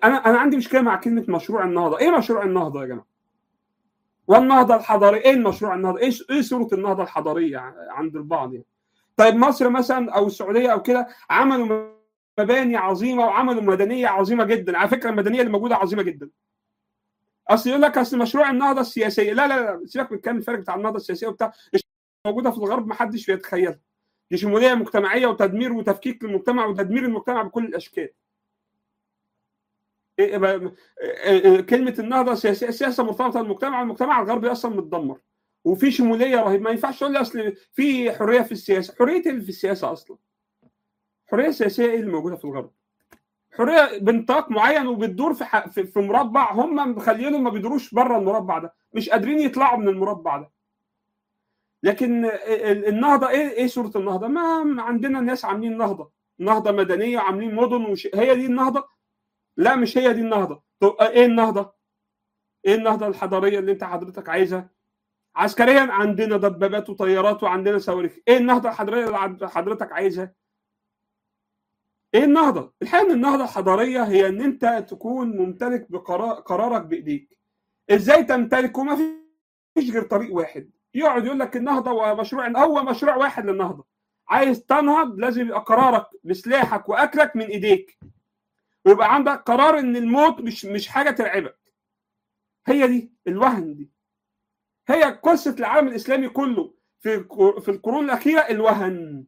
انا انا عندي مشكله مع كلمه مشروع النهضه ايه مشروع النهضه يا جماعه والنهضه الحضاريه ايه المشروع النهضه ايه ايه صوره النهضه الحضاريه عند البعض يعني طيب مصر مثلا او السعوديه او كده عملوا مباني عظيمه وعملوا مدنيه عظيمه جدا على فكره المدنيه اللي موجوده عظيمه جدا اصل يقول لك اصل مشروع النهضه السياسيه لا لا لا سيبك من الكلام الفارغ بتاع النهضه السياسيه وبتاع موجوده في الغرب ما حدش بيتخيلها دي شموليه مجتمعيه وتدمير وتفكيك للمجتمع وتدمير المجتمع بكل الاشكال كلمه النهضه السياسيه سياسه مرتبطه بالمجتمع المجتمع الغربي اصلا متدمر وفي شموليه رهيبه ما ينفعش تقول لي اصل في حريه في السياسه حريه اللي في السياسه اصلا الحريه السياسيه ايه اللي موجوده في الغرب حريه بنطاق معين وبتدور في, ح... في في مربع هم مخلينهم ما بيدوروش بره المربع ده مش قادرين يطلعوا من المربع ده لكن النهضه ايه ايه صوره النهضه ما عندنا ناس عاملين نهضه نهضه مدنيه وعاملين مدن وش... هي دي النهضه لا مش هي دي النهضه طب ايه النهضه ايه النهضه الحضاريه اللي انت حضرتك عايزها عسكريا عندنا دبابات وطيارات وعندنا صواريخ ايه النهضه الحضاريه اللي حضرتك عايزها ايه النهضه الحقيقه ان النهضه الحضاريه هي ان انت تكون ممتلك بقرارك بايديك ازاي تمتلكه ما فيش غير طريق واحد يقعد يقول لك النهضه ومشروع هو مشروع واحد للنهضه عايز تنهض لازم يبقى قرارك بسلاحك واكلك من ايديك ويبقى عندك قرار ان الموت مش مش حاجه ترعبك هي دي الوهن دي هي قصه العالم الاسلامي كله في في القرون الاخيره الوهن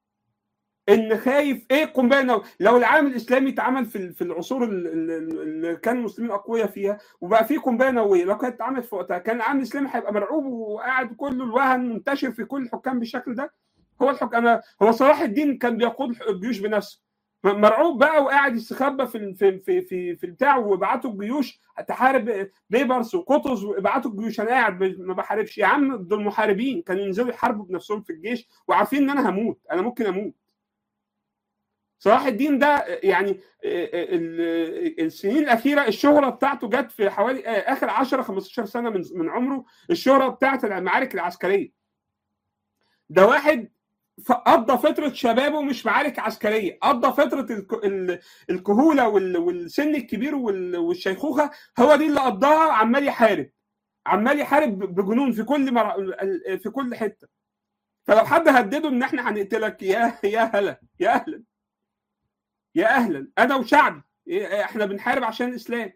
ان خايف ايه قنبله لو العالم الاسلامي اتعمل في في العصور اللي كان المسلمين اقوياء فيها وبقى في قنبله نوويه لو كانت اتعملت في وقتها كان العالم الاسلامي هيبقى مرعوب وقاعد كله الوهن منتشر في كل الحكام بالشكل ده هو الحكام انا هو صلاح الدين كان بيقود الجيوش بنفسه مرعوب بقى وقاعد يستخبى في في في في, في البتاع وبعتوا الجيوش تحارب بيبرس وقطز وابعتوا الجيوش انا قاعد ما بحاربش يا عم دول محاربين كانوا ينزلوا يحاربوا بنفسهم في الجيش وعارفين ان انا هموت انا ممكن اموت صلاح الدين ده يعني السنين الاخيره الشهره بتاعته جت في حوالي اخر 10 15 سنه من من عمره الشهره بتاعت المعارك العسكريه ده واحد قضى فتره شبابه مش معارك عسكريه قضى فتره الكهوله والسن الكبير والشيخوخه هو دي اللي قضاها عمال يحارب عمال يحارب بجنون في كل مر... في كل حته فلو حد هدده ان احنا هنقتلك يا يا هلا يا اهلا يا اهلا انا وشعبي احنا بنحارب عشان الاسلام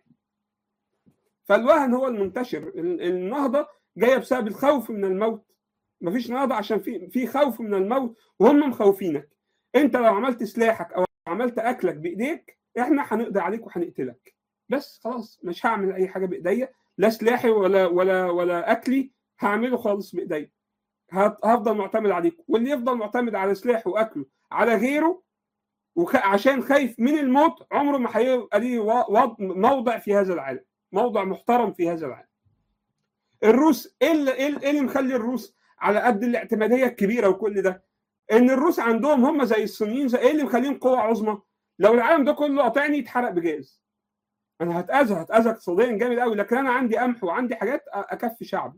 فالوهن هو المنتشر النهضه جايه بسبب الخوف من الموت مفيش نهضه عشان في في خوف من الموت وهم مخوفينك انت لو عملت سلاحك او عملت اكلك بايديك احنا هنقضي عليك وهنقتلك بس خلاص مش هعمل اي حاجه بايديا لا سلاحي ولا ولا ولا اكلي هعمله خالص بايديا هفضل معتمد عليك واللي يفضل معتمد على سلاحه واكله على غيره وعشان خايف من الموت عمره ما هيبقى ليه موضع في هذا العالم موضع محترم في هذا العالم الروس ايه اللي, إيه اللي مخلي الروس على قد الاعتماديه الكبيره وكل ده ان الروس عندهم هم زي الصينيين زي ايه اللي مخليهم قوه عظمى لو العالم ده كله قاطعني يتحرق بجاز انا هتاذى هتاذى اقتصاديا جامد قوي لكن انا عندي قمح وعندي حاجات اكفي شعبي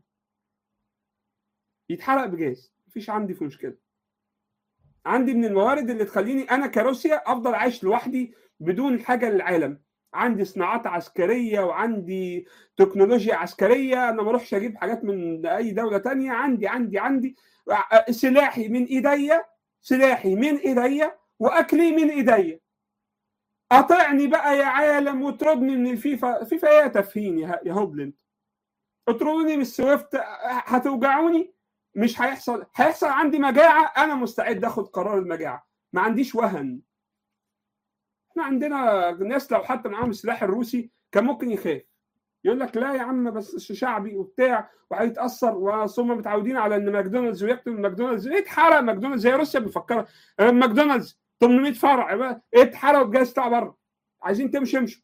يتحرق بجاز مفيش عندي في مشكله عندي من الموارد اللي تخليني انا كروسيا افضل عايش لوحدي بدون حاجه للعالم عندي صناعات عسكريه وعندي تكنولوجيا عسكريه انا ما اروحش اجيب حاجات من اي دوله تانية عندي عندي عندي سلاحي من ايديا سلاحي من ايديا واكلي من ايديا قاطعني بقى يا عالم وتردني من الفيفا فيفا ايه تفهين يا هوبلند اطردوني من السويفت هتوجعوني مش هيحصل هيحصل عندي مجاعه انا مستعد اخد قرار المجاعه ما عنديش وهن احنا عندنا ناس لو حتى معاهم السلاح الروسي كان ممكن يخاف يقول لك لا يا عم بس شعبي وبتاع وهيتاثر وثم متعودين على ان ماكدونالدز ويقتل ماكدونالدز اتحرق ماكدونالدز زي روسيا بيفكرها ماكدونالدز 800 فرع اتحرق الجهاز بتاع بره عايزين تمشي امشوا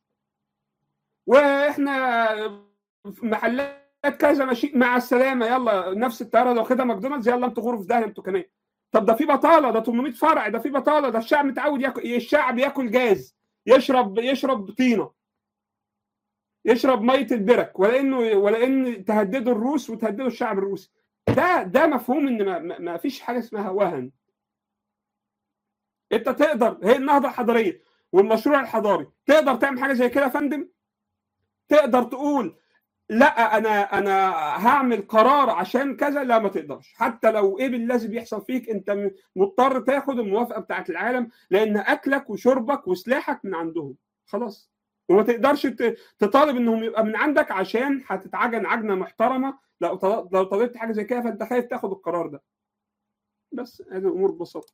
واحنا محلات كذا ماشي مع السلامه يلا نفس الطياره لو واخدها ماكدونالدز يلا انتوا غرف داهيه انتوا كمان طب ده في بطاله ده 800 فرع ده في بطاله ده الشعب متعود ياكل الشعب ياكل جاز يشرب يشرب طينه يشرب ميه البرك ولا انه ولا ان تهددوا الروس وتهددوا الشعب الروسي ده ده مفهوم ان ما, ما فيش حاجه اسمها وهن انت تقدر هي النهضه الحضاريه والمشروع الحضاري تقدر تعمل حاجه زي كده يا فندم تقدر تقول لا انا انا هعمل قرار عشان كذا لا ما تقدرش حتى لو ايه بالذي بيحصل فيك انت مضطر تاخد الموافقه بتاعت العالم لان اكلك وشربك وسلاحك من عندهم خلاص وما تقدرش تطالب انهم يبقى من عندك عشان هتتعجن عجنه محترمه لو لو طلبت حاجه زي كده فانت خايف تاخد القرار ده بس هذه الامور ببساطه